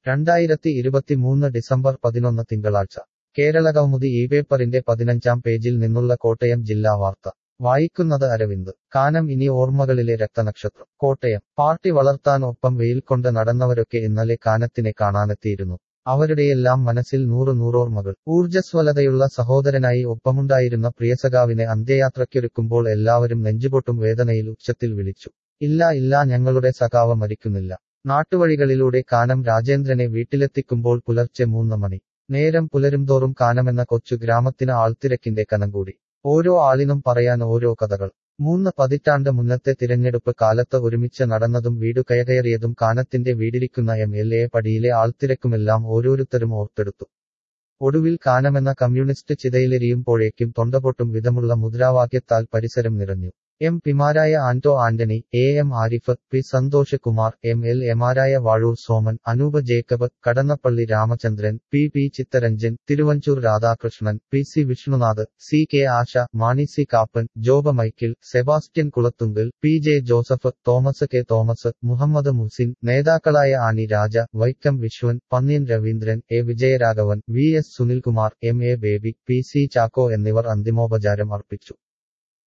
രണ്ടായിരത്തി ഇരുപത്തിമൂന്ന് ഡിസംബർ പതിനൊന്ന് തിങ്കളാഴ്ച കേരളകൗമുദി ഈ പേപ്പറിന്റെ പതിനഞ്ചാം പേജിൽ നിന്നുള്ള കോട്ടയം ജില്ലാ വാർത്ത വായിക്കുന്നത് അരവിന്ദ് കാനം ഇനി ഓർമ്മകളിലെ രക്തനക്ഷത്രം കോട്ടയം പാർട്ടി വളർത്താൻ ഒപ്പം വെയിൽ കൊണ്ട് നടന്നവരൊക്കെ ഇന്നലെ കാനത്തിനെ കാണാനെത്തിയിരുന്നു അവരുടെയെല്ലാം മനസ്സിൽ നൂറ് നൂറോർമ്മകൾ ഊർജ്ജസ്വലതയുള്ള സഹോദരനായി ഒപ്പമുണ്ടായിരുന്ന പ്രിയസഖാവിനെ അന്ത്യയാത്രയ്ക്കൊരുക്കുമ്പോൾ എല്ലാവരും നെഞ്ചുപൊട്ടും വേദനയിൽ ഉച്ചത്തിൽ വിളിച്ചു ഇല്ല ഇല്ല ഞങ്ങളുടെ സഖാവ് മരിക്കുന്നില്ല നാട്ടുവഴികളിലൂടെ കാനം രാജേന്ദ്രനെ വീട്ടിലെത്തിക്കുമ്പോൾ പുലർച്ചെ മൂന്ന് മണി നേരം പുലരുംതോറും കാനമെന്ന കൊച്ചു ഗ്രാമത്തിന് ആൾത്തിരക്കിന്റെ കനം കൂടി ഓരോ ആളിനും പറയാൻ ഓരോ കഥകൾ മൂന്ന് പതിറ്റാണ്ട് മുന്നത്തെ തിരഞ്ഞെടുപ്പ് കാലത്ത് ഒരുമിച്ച് നടന്നതും വീടു കയകയറിയതും കാനത്തിന്റെ വീടിരിക്കുന്ന എം എൽ എ പടിയിലെ ആൾത്തിരക്കുമെല്ലാം ഓരോരുത്തരും ഓർത്തെടുത്തു ഒടുവിൽ കാനമെന്ന കമ്മ്യൂണിസ്റ്റ് ചിതയിലെരിയുമ്പോഴേക്കും തൊണ്ടപൊട്ടും വിധമുള്ള മുദ്രാവാക്യത്താൽ പരിസരം നിറഞ്ഞു എം പിമാരായ Anto Antony A M Arif P Santhosh Kumar M L എമാരായ Vazhoor Soman Anoop Jacob Kadannappally Ramachandran P P Chitharanjan Thiruvanchoor Radhakrishnan P C Vishnunath C K Asha Mani C Kappan Job Michael Sebastian Kulathunkal P J Joseph Thomas K Thomas Muhammad Muhsin നേതാക്കളായ Annie Raja Vaikom Viswan Pannian Raveendran A Vijayaraghavan V S Sunilkumar M A Baby P C Chacko എന്നിവർ അന്തിമോപചാരം അർപ്പിച്ചു